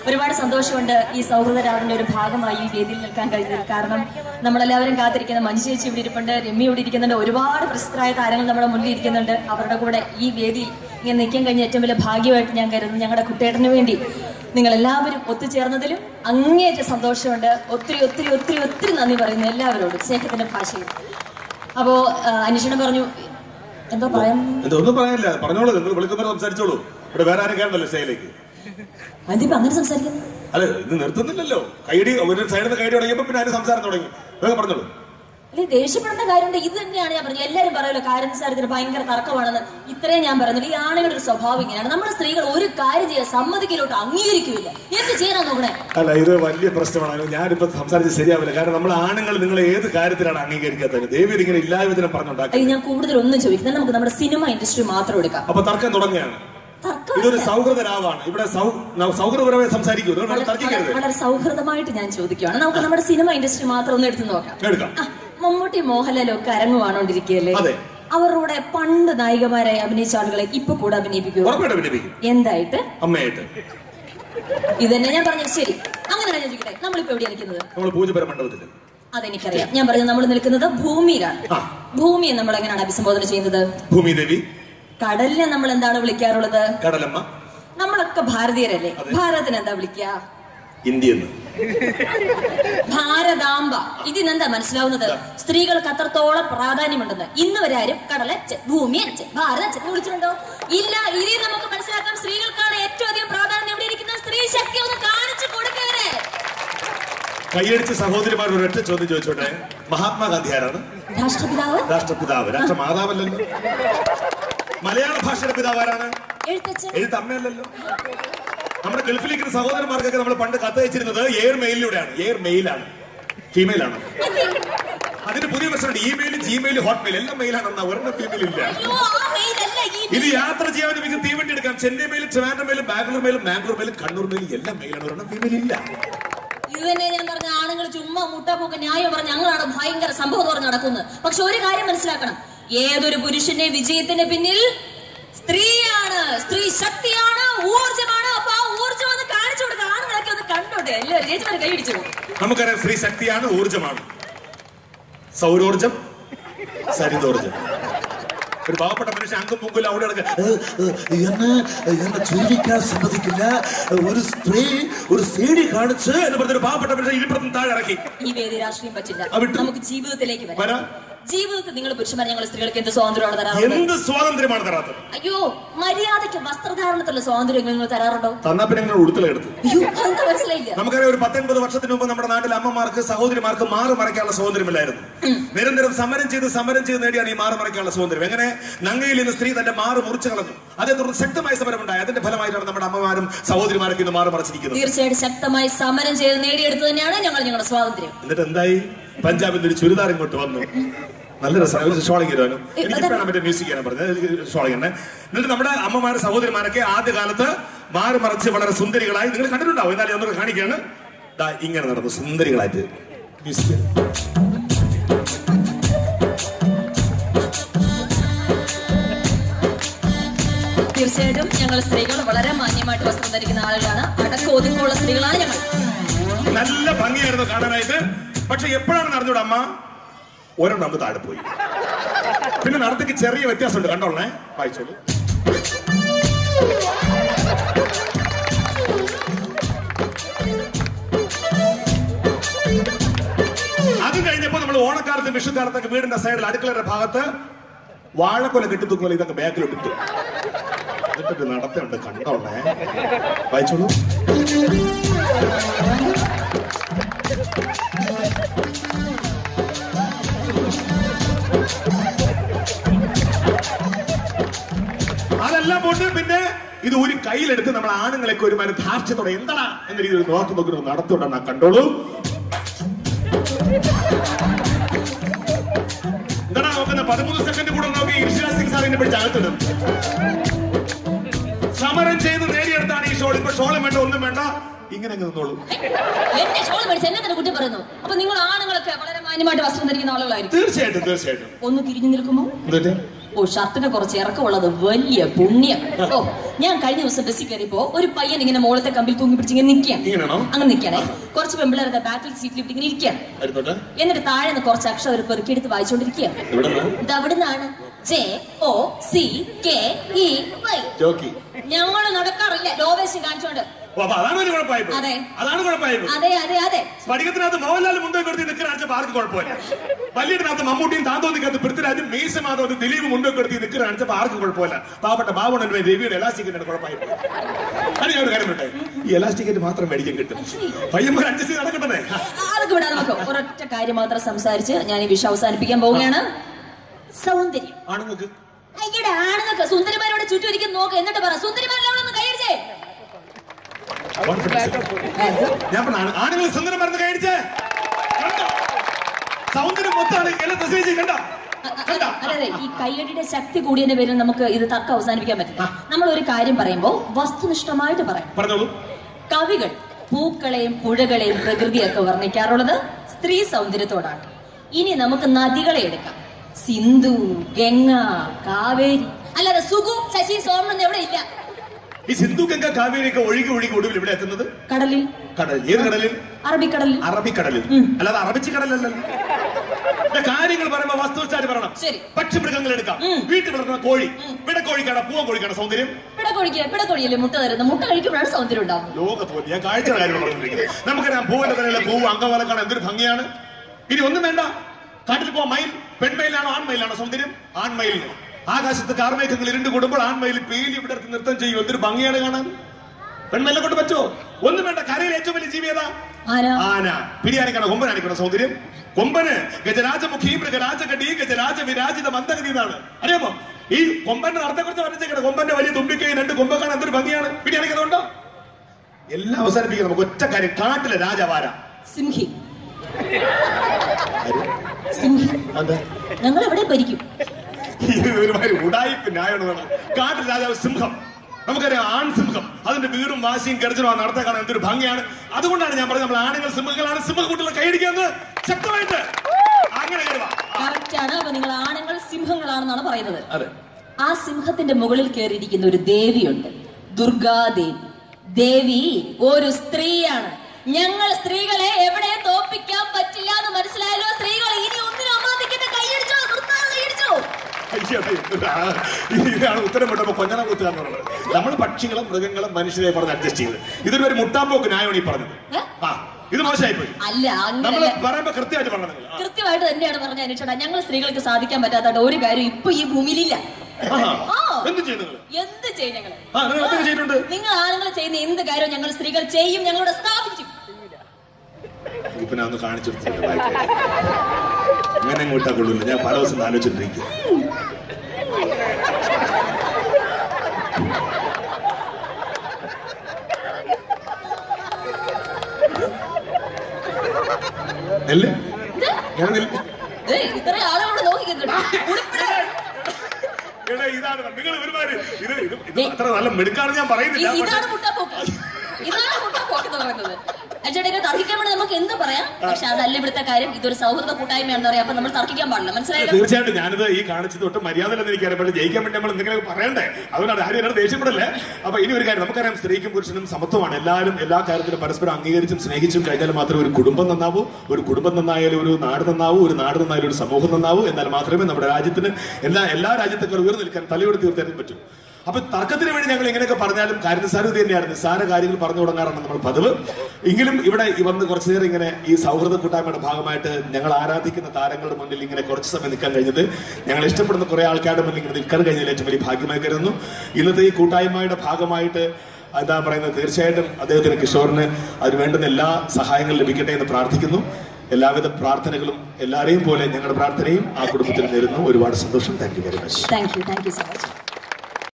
ഒരുപാട് സന്തോഷമുണ്ട് ഈ സൗഹൃദ രാവിന്റെ ഒരു ഭാഗമായി ഈ വേദിയിൽ നിൽക്കാൻ കഴിഞ്ഞത് കാരണം നമ്മളെല്ലാവരും കാത്തിരിക്കുന്ന മഞ്ജു ചേച്ചി ഇവിടെ ഇരിപ്പുണ്ട് രമ്യ ഇവിടെ ഇരിക്കുന്നുണ്ട് ഒരുപാട് പ്രശസ്തരായ താരങ്ങൾ നമ്മുടെ മുന്നിൽ ഇരിക്കുന്നുണ്ട് അവരുടെ കൂടെ ഈ വേദിയിൽ ഇങ്ങനെ നിൽക്കാൻ കഴിഞ്ഞ ഏറ്റവും വലിയ ഭാഗ്യമായിട്ട് ഞാൻ കരുതുന്നു ഞങ്ങളുടെ കുട്ടേട്ടന് വേണ്ടി നിങ്ങൾ എല്ലാവരും ഒത്തുചേർന്നതിലും അങ്ങേയറ്റ സന്തോഷമുണ്ട് ഒത്തിരി ഒത്തിരി ഒത്തിരി ഒത്തിരി നന്ദി പറയുന്നു എല്ലാവരോടും സ്നേഹത്തിന്റെ ഭാഷയിൽ അപ്പോ ആ, അന്വേഷണം പറഞ്ഞു എന്തോ പറയാൻ ഇതൊന്നും പറയാനില്ല പറഞ്ഞോളൂ നിങ്ങൾ വിളിക്കുന്നവരെ സംസാരിച്ചോളൂ ഇവിടെ വേറെ ആരും കയറണ്ടല്ലോ സ്റ്റേയിലേക്ക് അതിപ്പോ അങ്ങനെ സംസാരിക്കുന്നു അല്ല ഇത് നിർത്തുന്നില്ലല്ലോ കൈയടി ഒരു സൈഡിൽ നിന്ന് കൈയടി തുടങ്ങിയപ്പോ പിന്നെ അതിന് സംസാരം തുടങ്ങി വേഗം പറഞ്ഞോളൂ അല്ലെ ദേഷ്യപ്പെടേണ്ട കാര്യമുണ്ട് ഇത് തന്നെയാണ് ഞാൻ പറഞ്ഞത് എല്ലാവരും പറയുമല്ലോ കാര്യം നിസ്സാരത്തിന് ഭയങ്കര തർക്കമാണെന്ന് ഇത്രയും ഞാൻ പറയുന്നത് ഈ ആണുങ്ങളുടെ ഒരു സ്വഭാവം ഇങ്ങനെയാണ് നമ്മുടെ സ്ത്രീകൾ ഒരു കാര്യം ചെയ്യാൻ സമ്മതിക്കലോട്ട് അംഗീകരിക്കില്ല എന്ത് ചെയ്യാനാ നോക്കണേ അല്ല ഇത് വലിയ പ്രശ്നമാണ് ഞാനിപ്പോ സംസാരിച്ച് ശരിയാവില്ല കാരണം നമ്മൾ ആണുങ്ങൾ നിങ്ങൾ ഏത് കാര്യത്തിലാണ് അംഗീകരിക്കാത്തത് ദേവി ഇതിങ്ങനെ ഇല്ലായ്മതിനെ പറഞ്ഞുണ്ടാക്കി അത് ഞാൻ കൂടുതൽ ഒന്നും ചോദിക്കുന്നത് നമുക്ക് നമ്മുടെ സിനിമ ഇൻഡസ്ട്രി മാത്രം എടുക്കാം അപ്പൊ തർക്കം തുടങ്ങുകയാണ് തർക്കം ഇതൊരു സൗഹൃദ രാവാണ് ഇവിടെ സൗ- ന- സൗഹൃദപരമായി സംസാരിക്കൂ നിങ്ങൾ വളരെ- തർക്കിക്കരുത് വളരെ സൗഹൃദമായിട്ട് ഞാൻ ചോദിക്കുകയാണ് നമുക്ക് നമ്മുടെ സിനിമ ഇൻഡസ്ട്രി മാത്രം ഒന്ന് എടുത്തു നോക്കാം എടുക്കാം ആ, മമ്മൂട്ടി മോഹൻലാലും ഒക്കെ അരങ്ങുവാണോണ്ടിരിക്കുകയല്ലേ അതെ. അവരുടെ പണ്ട് നായികമാരായി അഭിനയിച്ച ആളുകളെ ഇപ്പൊ കൂടെ അഭിനയിപ്പിക്കുമോ ഉറപ്പായിട്ട് അഭിനയിപ്പിക്കും എന്തായിട്ട് അമ്മയായിട്ട് ഇത് തന്നെ ഞാൻ പറഞ്ഞത് ശരി അങ്ങനെ ഞാൻ ചോദിക്കട്ടെ നമ്മളിപ്പോ എവിടെയാണ് നിൽക്കുന്നത് നമ്മൾ പൂജപര മണ്ഡപത്തിൽ അതെനിക്കറിയാം ഞാൻ പറഞ്ഞു നമ്മൾ നിൽക്കുന്നത് ഭൂമിയിലാണ് ആ. ഭൂമിയെ നമ്മൾ എങ്ങനെയാണ് അഭിസംബോധന ചെയ്യുന്നത് ഭൂമി ദേവി കടലിനെ നമ്മൾ എന്താണ് വിളിക്കാറുള്ളത് കടലമ്മ നമ്മളൊക്കെ ഭാരതീയരല്ലേ അതെ. ഭാരതത്തിന് എന്താ വിളിക്കുക ഇന്ത്യ എന്ന് ഭാരതാംബ ഇതിനെന്താ മനസ്സിലാവുന്നത് സ്ത്രീകൾക്ക് അത്രത്തോളം പ്രാധാന്യമുണ്ടെന്ന് ഇന്ന് വരെ ആരും കടല ഭൂമി ഭാരത വിളിച്ചിട്ടുണ്ടോ ഇല്ല ഇനി നമുക്ക് മനസ്സിലാക്കാം സ്ത്രീകൾക്കാണ് ഏറ്റവും അധികം പ്രാധാന്യം ഇവിടെ ഇരിക്കുന്ന സ്ത്രീ ശക്തി ഒന്ന് കാണിച്ചു കൊടുക്കവരെ കൈയടിച്ച് സഹോദരിമാർ ഒരൊറ്റ ചോദ്യം ചോദിച്ചോട്ടെ മഹാത്മാഗാന്ധി ആരാണ് രാഷ്ട്രപിതാവ് രാഷ്ട്രപിതാവ് രാഷ്ട്രമാതാവല്ലല്ലോ മലയാള ഭാഷയുടെ പിതാവ് ആരാണ് എഴുത്തച്ഛൻ എഴുത്ത് അമ്മയല്ലല്ലോ നമ്മുടെ ഗൾഫിലേക്ക് സഹോദരന്മാർക്കൊക്കെ നമ്മൾ പണ്ട് കത്തയച്ചിരുന്നത് എയർ മെയിലിലൂടെയാണ് എയർ മെയിലാണ് ഫീമെയിൽ ആണ് അതിന്റെ പുതിയ പ്രശ്നമുണ്ട് ഇമെയിൽ ജിമെയിൽ ഹോട്ട്മെയിൽ എല്ലാം മെയിലാണ് ഒരെണ്ണം ഫീമെയിൽ ഇല്ല അയ്യോ, ആ മെയിലല്ല ഈ ഇത് യാത്ര ചെയ്യാൻ വേണ്ടി തീവണ്ടി എടുക്കാം ചെന്നൈ മെയിലും ട്രിവാൻഡ്രം മെയിലും ബാംഗ്ലൂർ മെയിലും മാംഗ്ലൂർ മെയിലും കണ്ണൂർ മെയിലും എല്ലാം മെയിലാണ് ഒരെണ്ണം ഫീമെയിൽ ഇല്ല ഇത് തന്നെ ഞാൻ പറഞ്ഞ ആണുങ്ങൾ ചുമ്മാ മുട്ടാപ്പൊക്കെ ന്യായം പറഞ്ഞ ഞങ്ങളാണ് ഭയങ്കര സംഭവം പറഞ്ഞ് നടക്കുന്നത് പക്ഷെ ഒരു കാര്യം മനസ്സിലാക്കണം ഏതൊരു പുരുഷന്റെ വിജയത്തിന് പിന്നിൽ സ്ത്രീയാണ് സ്ത്രീ ശക്തിയാണ് ഊർജമാണ് അപ്പൊ ആ ഊർജം ഒന്ന് കാണിച്ചു കൊടുക്കുക ആണുങ്ങളൊക്കെ ഒന്ന് കണ്ടോട്ടെ എല്ലാവരും ചേച്ചിമാരെ കൈയടിച്ചു നമുക്കറിയാം സ്ത്രീ ശക്തിയാണ് ഊർജമാണ് സൗരോർജം സരിതോർജം ഒരു പാവപ്പെട്ട മനുഷ്യൻ അങ്കും പൊങ്കും അവിടെ കിടക്കുക. എന്നെ എന്നെ ജീവിക്കാൻ സമ്മതിക്കില്ല ഒരു സ്ത്രീ ഒരു സീഡി കാണിച്ച് എന്ന് പറഞ്ഞൊരു പാവപ്പെട്ട മനുഷ്യൻ ഇരിപ്പുറത്തും താഴെ ഇറക്കി ഈ വേദി രാഷ്ട്രീയം പറ്റില്ല ആ, വിട്ടു. നമുക്ക് ജീവിതത്തിലേക്ക് വരാം വരാം. ജീവിതത്തിൽ നിങ്ങൾ പുരുഷന്മാർ ഞങ്ങൾ സ്ത്രീകൾക്ക് എന്ത് സ്വാതന്ത്ര്യമാണ് തരാറുള്ളത് എന്ത് സ്വാതന്ത്ര്യമാണ് തരാത്തത് അയ്യോ മര്യാദയ്ക്ക് വസ്ത്രധാരണത്തിലുള്ള സ്വാതന്ത്ര്യം നിങ്ങൾ തരാറുണ്ടോ തന്നാ പിന്നെ ഞങ്ങൾ ഉടുത്തലെടുത്തു അയ്യോ അതെന്താ മനസ്സിലായില്ല നമുക്കറിയാം ഒരു പത്തൊൻപത് വർഷത്തിന് മുമ്പ് നമ്മുടെ നാട്ടിൽ അമ്മമാർക്ക് സഹോദരിമാർക്ക് മാറി മറയ്ക്കാനുള്ള സ്വാതന്ത്ര്യമില്ലായിരുന്നു നിരന്തരം സമരം ചെയ്ത് സമരം ചെയ്ത് നേടിയാണ് ഈ മാറി മറയ്ക്കാനുള്ള സ്വാതന്ത്ര്യം എങ്ങനെ നങ്ങയിൽ നിന്ന് സ്ത്രീ തന്റെ മാറ് മുറിച്ചു കളഞ്ഞു അതേ തുടർന്ന് ശക്തമായ സമരം ഉണ്ടായി അതിന്റെ ഫലമായിട്ടാണ് നമ്മുടെ അമ്മമാരും സഹോദരിമാരൊക്കെ ഇന്ന് മാറി മറച്ചിരിക്കുന്നത് തീർച്ചയായിട്ടും ശക്തമായി സമരം ചെയ്ത് നേടിയെടുത്തത് തന്നെയാണ് ഞങ്ങൾ ഞങ്ങളുടെ സ്വാതന്ത്ര്യം എന്നിട്ട് എന്തായി പഞ്ചാബിന്റെ ഒരു ചുരിദാർ ഇങ്ങോട്ട് വന്നു നല്ല രസമാണ് ഒരു ഷോളിങ് തരുവാനോ എനിക്ക് ഇപ്പോഴാണ് മറ്റേ മ്യൂസിക് ചെയ്യാൻ പറഞ്ഞത് ഷോളിങ് തന്നെ എന്നിട്ട് നമ്മുടെ അമ്മമാര് സഹോദരിമാരൊക്കെ ആദ്യ കാലത്ത് മാറി മറിച്ച് വളരെ സുന്ദരികളായി നിങ്ങൾ കണ്ടിട്ടുണ്ടാവും എന്നാലും ഒന്നുകൂടെ കാണിക്കുകയാണ് ദാ ഇങ്ങനെ നടന്നു സുന്ദരികളായിട്ട് മ്യൂസിക് തീർച്ചയായിട്ടും ഞങ്ങൾ സ്ത്രീകൾ വളരെ മാന്യമായിട്ട് വസ്ത്രം ധരിക്കുന്ന ആളുകളാണ് അടക്ക ഒതുക്കമുള്ള സ്ത്രീകളാണ് ഞങ്ങൾ നല്ല ഭംഗിയായിരുന്നു കാണാനായിട്ട് പക്ഷെ എപ്പോഴാണ് നടന്നൂടെ അമ്മ ഒരെണ്ണം നമുക്ക് താഴെ പോയി പിന്നെ നടത്തേക്ക് ചെറിയ വ്യത്യാസമുണ്ട് കണ്ടോളേ വായിച്ചോളൂ അത് കഴിഞ്ഞപ്പോ നമ്മൾ ഓണക്കാലത്ത് വിഷുക്കാലത്തൊക്കെ വീടിന്റെ സൈഡിൽ അടുക്കളയുടെ ഭാഗത്ത് വാഴക്കൊല കെട്ടിത്തൂക്കുമ്പോൾ ഇതൊക്കെ ബാക്കിലോട്ട് ഇട്ടു എന്നിട്ടൊരു നടത്തുണ്ട് കണ്ടോളേ വായിച്ചോളൂ അതെല്ലാം പോട്ട് പിന്നെ ഇത് ഒരു കയ്യിലെടുത്ത് നമ്മൾ ആണുങ്ങളൊക്കെ ഒരു മന ധാർഷ്ട്യത്തോടെ എന്താ എന്ന രീതിയിൽ നോക്കി നോക്കി നടത്തുകൊണ്ടാണ് കണ്ടോളൂ എന്താ നോക്കുന്ന പതിമൂന്ന് സെക്കൻഡ് കൂടെ നോക്കി ഇർഷിരാജ് സിംഗ് സാറിനെ പിടിച്ച് അകത്തിടും സമരം ചെയ്ത് നേടിയെടുത്താണ് ഈ ഷോൾ ഇപ്പൊ ഷോളും വേണ്ട ഒന്നും വേണ്ട ഇങ്ങനെ അങ്ങ് നിന്നോളൂ എന്നെ ഷോൾ മേടിച്ച് എന്നെ തന്നെ കുറ്റം പറയുന്നു അപ്പൊ നിങ്ങൾ ആണുങ്ങളൊക്കെ വളരെ മാന്യമായിട്ട് വസ്ത്രം ധരിക്കുന്ന ആളുകളായിരിക്കും തീർച്ചയായിട്ടും തീർച്ചയായിട്ടും ഒന്ന് തിരിഞ്ഞു നിൽക്കുമോ എന്നിട്ട് ഓ ഷർട്ടിന് കുറച്ച് ഇറക്കമുള്ളത് വലിയ പുണ്യം ഓ ഞാൻ കഴിഞ്ഞ ദിവസം ബസ്സിൽ കയറിയപ്പോ ഒരു പയ്യൻ ഇങ്ങനെ മോളത്തെ കമ്പിൽ തൂങ്ങി പിടിച്ച് ഇങ്ങനെ നിൽക്കുകയാണ് ഇങ്ങനെയാണോ അങ്ങ് നിൽക്കണേ കുറച്ച് പെമ്പിളേരുടെ ബാക്കിൽ സീറ്റിൽ ഇട്ട് ഇങ്ങനെ ഇരിക്കുകയാണ് അടുത്തോട്ടെ എന്നിട്ട് താഴെ നിന്ന് കുറച്ച് അക്ഷരം ഒരു പെറുക്കിയെടുത്ത് വായിച്ചുകൊണ്ടിരിക്കുകയാണ് ഇവിടെ ഇത് അവിടുന്നാണ് J O C K E Y jockey ഞങ്ങള് നടക്കാറില്ല ലോവേശം കാണിച്ചോണ്ട് ഓ അപ്പൊ അതാണ് ഒരു കുഴപ്പമായി അതെ. അതാണ് കുഴപ്പമായി അതെ അതെ അതെ സ്ഫടികത്തിനകത്ത് മോഹൻലാൽ മുണ്ടോ കൊടുത്ത് നിൽക്കുന്ന ആഴ്ച ആർക്ക് കുഴപ്പമില്ല വലിയതിനകത്ത് മമ്മൂട്ടിയും താന്തോന്നിക്കകത്ത് പൃഥ്വിരാജും മീശ മാധവത്ത് ദിലീപ് മുണ്ടോ കൊടുത്ത് നിൽക്കുന്ന ആഴ്ച ആർക്ക് കുഴപ്പമില്ല പാവപ്പെട്ട ബാബുണൻ രവിയുടെ എലാസ്റ്റിക്കിന്റെ കുഴപ്പമായി അത് ഞാൻ ഒരു കാര്യം പറയട്ടെ ഈ എലാസ്റ്റിക്കറ്റ് മാത്രം മേടിക്കാൻ കിട്ടും പയ്യന്മാർ അഡ്ജസ്റ്റ് ചെയ്ത് നടക്കട്ടെ അതൊക്കെ വിടാതെ നമുക്ക് ഒരൊറ്റ കാര്യം മാത്രം സംസാരിച്ച് ഞാൻ ഈ വിഷയം അവസാനിപ്പിക്കാൻ പോവുകയാണ് സൗന്ദര്യം ആണുങ്ങൾക്ക് അയ്യടെ ആണുങ്ങൾക്ക് സുന്ദരിമാരോട് ചുറ്റും ഇരിക്കും നോക്ക് എന്നിട്ട് പറ സുന്ദരിമാരിലോടൊന്ന് കൈയടിച്ചേ കോൺഫിഡൻസ് ഞാൻ പറഞ്ഞ ആണുങ്ങൾ സുന്ദരം മരുന്ന് കഴിച്ചേ കണ്ടോ സൗന്ദര്യം മൊത്തമാണ് എല്ലാ പ്രസവിച്ച് കണ്ട അ- അ- അതെ അതെ ഈ കയ്യടിയുടെ ശക്തി കൂടിയതിന്റെ പേരിൽ നമുക്ക് ഇത് തർക്കം അവസാനിപ്പിക്കാൻ പറ്റില്ല നമ്മൾ ഒരു കാര്യം പറയുമ്പോൾ വസ്തുനിഷ്ഠമായിട്ട് പറയാം പറഞ്ഞോളൂ കവികൾ പൂക്കളെയും പുഴകളെയും പ്രകൃതിയൊക്കെ വർണ്ണിക്കാറുള്ളത് സ്ത്രീ സൗന്ദര്യത്തോടാണ് ഇനി നമുക്ക് നദികളെ എടുക്കാം സിന്ധു ഗംഗ കാവേരി അല്ലാതെ സുഗു ശശി സോമനൊന്നും എവിടെ ഇല്ല ഈ സിന്ധു ഗംഗ കാവേരിയൊക്കെ ഒഴുകി ഒഴുകി ഒടുവിൽ ഇവിടെ എത്തുന്നത് കടലിൽ കടൽ ഏത് കടലിൽ അറബിക്കടലിൽ അറബിക്കടലിൽ അല്ലാതെ അറബിച്ച് കടലല്ലല്ലോ ഇവിടെ കാര്യങ്ങൾ പറയുമ്പോ വസ്തുവച്ചാല് പറയണം ശരി. പക്ഷിമൃഗങ്ങൾ എടുക്കാം ഉം. വീട്ടിൽ വളർത്തുന്ന കോഴി പിടക്കോഴിക്കാണ് പൂവൻ കോഴിക്കാണ് സൗന്ദര്യം പിടക്കൊഴിക്ക് പിടക്കൊഴിയല്ലേ മുട്ട തരുന്നത് മുട്ട കഴിക്കുമ്പോഴാണ് സൗന്ദര്യം ഉണ്ടാവുന്നത് ലോകത്ത് പോലും ഞാൻ കാഴ്ചയുടെ കാര്യം പറഞ്ഞിരിക്കുന്നത് നമുക്കറിയാം പൂവിന്റെ തലയിലെ പൂവ് അങ്കവലക്കാണ് എന്തൊരു ഭംഗിയാണ് ഇനി ഒന്നും വേണ്ട കാട്ടിൽ പോവാൻ മയിൽ പെൺമയിലാണോ ആൺമയിലാണോ സൗന്ദര്യം ആൺമയിലിന് ആകാശത്ത് കാർമേഘങ്ങൾ ഇരുണ്ട് കൂടുമ്പോൾ ആൺമയിൽ പേലി ഇവിടെ അടുത്ത് നൃത്തം ചെയ്യും എന്തൊരു ഭംഗിയാണ് കാണാൻ പെൺമയിലെ കൊണ്ട് പറ്റുമോ ഒന്നും വേണ്ട കരയിൽ ഏറ്റവും വലിയ ജീവി ഏതാ ആന ആന പിടിയാനിക്കണം കൊമ്പനാനിക്കണം സൗന്ദര്യം കൊമ്പന് ഗജരാജമുഖി മൃഗരാജകടി ഗജരാജ വിരാജിത മന്ദഗതി എന്നാണ് അറിയാമോ ഈ കൊമ്പന്റെ അർത്ഥത്തെ കുറിച്ച് പറഞ്ഞേക്കണം കൊമ്പന്റെ വലിയ തുമ്പിക്കൈ രണ്ട് കൊമ്പ കാണാൻ എന്തൊരു ഭംഗിയാണ് പിടിയാനിക്കുന്നുണ്ടോ എല്ലാം അവസാനിപ്പിക്കണം നമുക്ക് ഒറ്റ കാര്യം കാട്ടിലെ രാജാവാര സിംഹി സിംഹി അതെ ഞങ്ങൾ എവിടെ ഭരിക്കും ഇത് ഒരുമാതിരി ഉടായിപ്പ് ന്യായമാണ് കാട്ടിൽ രാജാവ് സിംഹം നമുക്കറിയാം ആൺ സിംഹം അതിന്റെ വീടും വാശിയും ഗർജനവും നടത്താൻ കാണാൻ എന്തൊരു ഭംഗിയാണ് അതുകൊണ്ടാണ് ഞാൻ പറഞ്ഞത് നമ്മൾ ആണുങ്ങൾ സിംഹങ്ങളാണ് സിംഹക്കുട്ടികളെ കൈയടിക്കുന്നത് ശക്തമായിട്ട് അങ്ങനെ കരുവാ കറക്റ്റാണ് അപ്പൊ നിങ്ങൾ ആണുങ്ങൾ സിംഹങ്ങളാണെന്നാണ് പറയുന്നത് അതെ ആ സിംഹത്തിന്റെ മുകളിൽ കയറിയിരിക്കുന്ന ഒരു ദേവിയുണ്ട് ദുർഗാദേവി ദേവി ഒരു സ്ത്രീയാണ് ഞങ്ങൾ സ്ത്രീകളെ എവിടെ തോപ്പിക്കാൻ പറ്റില്ല എന്ന് മനസ്സിലായല്ലോ സ്ത്രീകൾ ഇനി ഒന്നിനും അമ്മാതിക്കുന്ന കൈയടിച്ചോ നിർത്താതെ കൈയടിച്ചോ അയ്യോ, അത് എന്തൊരാ. ഇതാണ് ഉത്തരം വിട്ടപ്പോ കൊഞ്ഞനം കുത്തുക എന്ന് പറയുന്നത് നമ്മൾ പക്ഷികളും മൃഗങ്ങളും മനുഷ്യരെ പറഞ്ഞ് അഡ്ജസ്റ്റ് ചെയ്ത് ഇതൊരു ഒരു മുട്ടാമ്പോക്ക് ന്യായമാണ് ഈ പറഞ്ഞത് ഏ? ആ ഇത് മോശമായി പോയി അല്ല നമ്മൾ അങ്ങനെ പറയുമ്പോ കൃത്യമായിട്ട് പറഞ്ഞത് നിങ്ങൾ ആ. കൃത്യമായിട്ട് തന്നെയാണ് പറഞ്ഞ അനിച്ചേട്ടാ ഞങ്ങൾ സ്ത്രീകൾക്ക് സാധിക്കാൻ പറ്റാത്ത ഒരു കാര്യം ഇപ്പൊ ഈ ഭൂമിയിലില്ല ആഹാ. ആ. എന്ത് ചെയ്യും നിങ്ങൾ എന്ത് ചെയ്യും ഞങ്ങള് ആ നിങ്ങൾ എന്തൊക്കെ ചെയ്തിട്ടുണ്ട് നിങ്ങൾ ആണുങ്ങൾ ചെയ്യുന്ന എന്ത് കാര്യവും ഞങ്ങൾ സ്ത്രീകൾ ചെയ്യും ഞങ്ങളുടെ സ്ഥാപിക്കും ഇപ്പൊ ഞാൻ ഒന്ന് കാണിച്ചു കൊടുത്തിട്ട് വായിക്കാം. അങ്ങനെ അങ്ങോട്ടാ കൊള്ളൂല ഞാൻ പല ദിവസം ആലോചിച്ചിട്ടിരിക്കും നെല്ല് ഞാൻ നെല്ല് ഏയ്, ഇത്രയും ആളുകളോട് നോക്കിക്കുന്നുണ്ട് ഉടുപ്പിടാ എടാ, ഇതാണ് നിങ്ങൾ ഒരുമാതിരി ഇത് ഇത് ഇത് അത്ര നല്ല മെടുക്കാണെന്ന് ഞാൻ പറയുന്നില്ല ഇ- ഇതാണ് പക്ഷേ- മുട്ടപ്പോക്ക് ഇതാണ് മുട്ടപ്പോക്ക് എന്ന് പറയുന്നത് അച്ഛനെ തർക്കിക്കാൻ വേണ്ടി നമുക്ക് എന്ത് പറയാം പക്ഷെ അതല്ല ഇവിടുത്തെ കാര്യം ഇതൊരു സൗഹൃദ കൂട്ടായ്മയാണെന്ന് പറയാം അപ്പൊ നമ്മൾ തർക്കിക്കാൻ പാടില്ല മനസ്സിലായല്ലോ തീർച്ചയായിട്ടും ഞാനിത് ഈ കാണിച്ചത് തൊട്ട് മര്യാദ എന്ന് എനിക്കറിയാം പക്ഷേ ജയിക്കാൻ വേണ്ടി നമ്മൾ എന്തെങ്കിലും പറയണ്ടേ അതുകൊണ്ടാണ് ആരും എന്നോട് ദേഷ്യപ്പെടല്ലേ അപ്പൊ ഇനി ഒരു കാര്യം നമുക്കറിയാം സ്ത്രീക്കും പുരുഷനും സമത്വമാണ് എല്ലാവരും എല്ലാ കാര്യത്തിലും പരസ്പരം അംഗീകരിച്ചും സ്നേഹിച്ചും കഴിഞ്ഞാൽ മാത്രമേ ഒരു കുടുംബം നന്നാവൂ ഒരു കുടുംബം നന്നായാലും ഒരു നാട് നന്നാവൂ ഒരു നാട് നന്നായാലും ഒരു സമൂഹം നന്നാവൂ എന്നാൽ മാത്രമേ നമ്മുടെ രാജ്യത്തിന് എല്ലാ എല്ലാ രാജ്യത്തേക്കാൾ ഉയർന്നു നിൽക്കാൻ തലയോട് തീർത്താനും പറ്റൂ അപ്പൊ തർക്കത്തിന് വേണ്ടി ഞങ്ങൾ ഇങ്ങനെയൊക്കെ പറഞ്ഞാലും കാര്യം നിസ്സാരം ഇത് തന്നെയാണ് നിസ്സാര കാര്യങ്ങൾ പറഞ്ഞു തുടങ്ങാറാണ് നമ്മൾ പതിവ് എങ്കിലും ഇവിടെ ഈ വന്ന് കുറച്ചു നേരം ഇങ്ങനെ ഈ സൗഹൃദ കൂട്ടായ്മയുടെ ഭാഗമായിട്ട് ഞങ്ങൾ ആരാധിക്കുന്ന താരങ്ങളുടെ മുന്നിൽ ഇങ്ങനെ കുറച്ച് സമയം നിൽക്കാൻ കഴിഞ്ഞത് ഞങ്ങൾ ഇഷ്ടപ്പെടുന്ന കുറെ ആൾക്കാരുടെ മുന്നിൽ ഇങ്ങനെ നിൽക്കാൻ കഴിഞ്ഞതിൽ ഏറ്റവും വലിയ ഭാഗ്യമായി കരുതുന്നു ഇന്നത്തെ ഈ കൂട്ടായ്മയുടെ ഭാഗമായിട്ട് എന്താ പറയുന്നത് തീർച്ചയായിട്ടും അദ്ദേഹത്തിന് കിഷോറിന് അതിന് വേണ്ടുന്ന എല്ലാ സഹായങ്ങളും ലഭിക്കട്ടെ എന്ന് പ്രാർത്ഥിക്കുന്നു എല്ലാവിധ പ്രാർത്ഥനകളും എല്ലാവരെയും പോലെ ഞങ്ങളുടെ പ്രാർത്ഥനയും ആ കുടുംബത്തിന് നേരുന്നു ഒരുപാട് സന്തോഷം thank you very much thank you thank you so much